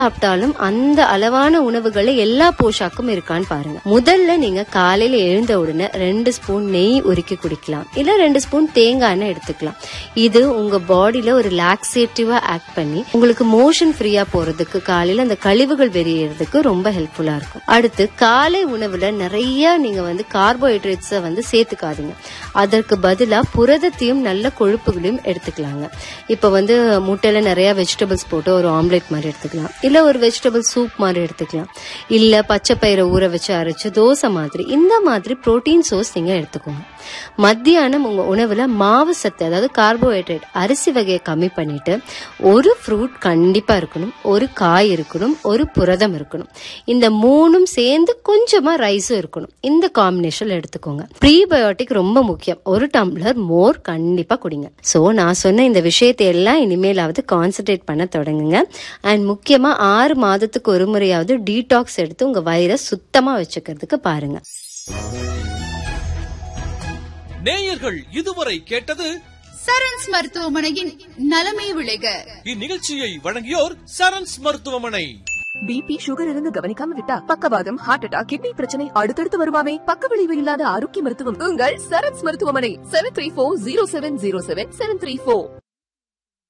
சாப்பிட்டாலும் அந்த அளவான உணவுகளை எல்லா போஷாக்கும் இருக்கான்னு பாருங்க முதல்ல நீங்க காலையில எழுந்த உடனே ரெண்டு ஸ்பூன் நெய் உருக்கி குடிக்கலாம் இல்ல ரெண்டு ஸ்பூன் தேங்காய் எண்ணெய் எடுத்துக்கலாம் இது உங்க பாடியில ஒரு லாக்ஸேட்டிவா ஆக்ட் பண்ணி உங்களுக்கு மோஷன் ஃப்ரீயா போறதுக்கு காலையில அந்த கழிவுகள் வெளியேறதுக்கு ரொம்ப ஹெல்ப்ஃபுல்லா இருக்கும் அடுத்து காலை உணவுல நிறைய நீங்க வந்து கார்போஹைட்ரேட்ஸை வந்து சேர்த்துக்காதீங்க அதற்கு பதிலா புரதத்தையும் நல்ல கொழுப்புகளையும் எடுத்துக்கலாங்க இப்ப வந்து முட்டையில நிறைய வெஜிடபிள்ஸ் போட்டு ஒரு ஆம்லெட் மாதிரி எடுத்துக்கலாம் இல்ல ஒரு வெஜிடபிள் சூப் மாதிரி எடுத்துக்கலாம் இல்ல பச்சை பயிரை ஊற வச்சு அரைச்சு தோசை மாதிரி இந்த மாதிரி புரோட்டீன் சோர்ஸ் நீங்க எடுத்துக்கோங்க மத்தியானம் உங்க உணவுல மாவு சத்து அதாவது கார்போஹைட்ரேட் அரிசி வகையை கம்மி பண்ணிட்டு ஒரு ஃப்ரூட் கண்டிப்பா இருக்கணும் ஒரு காய் இருக்கணும் ஒரு புரதம் இருக்கணும் இந்த மூணும் சேர்ந்து கொஞ்சமா ரைஸும் இருக்கணும் இந்த காம்பினேஷன்ல எடுத்துக்கோங்க ப்ரீபயோட்டிக் ரொம்ப முக்கியம் ஒரு டம்ளர் மோர் கண்டிப்பா குடிங்க சோ நான் சொன்ன இந்த விஷயத்தை எல்லாம் இனிமேலாவது கான்சென்ட்ரேட் பண்ண தொடங்குங்க அண்ட் முக்கியமா ஆறு மாதத்துக்கு ஒரு முறையாவது டீடாக்ஸ் எடுத்து உங்க வயிறை சுத்தமா வச்சுக்கிறதுக்கு பாருங்க நேயர்கள் இதுவரை கேட்டது சரண்ஸ் மருத்துவமனையின் நலமே விளைக இந்நிகழ்ச்சியை வழங்கியோர் சரண்ஸ் மருத்துவமனை பிபி சுகர் இருந்து கவனிக்காம விட்டா பக்கவாதம் ஹார்ட் அட்டாக் கிட்னி பிரச்சனை அடுத்தடுத்து வருமாமே பக்க விளைவு இல்லாத ஆரோக்கிய மருத்துவம் உங்கள் சரத்ஸ் மருத்துவமனை seven three four zero seven zero seven seven three four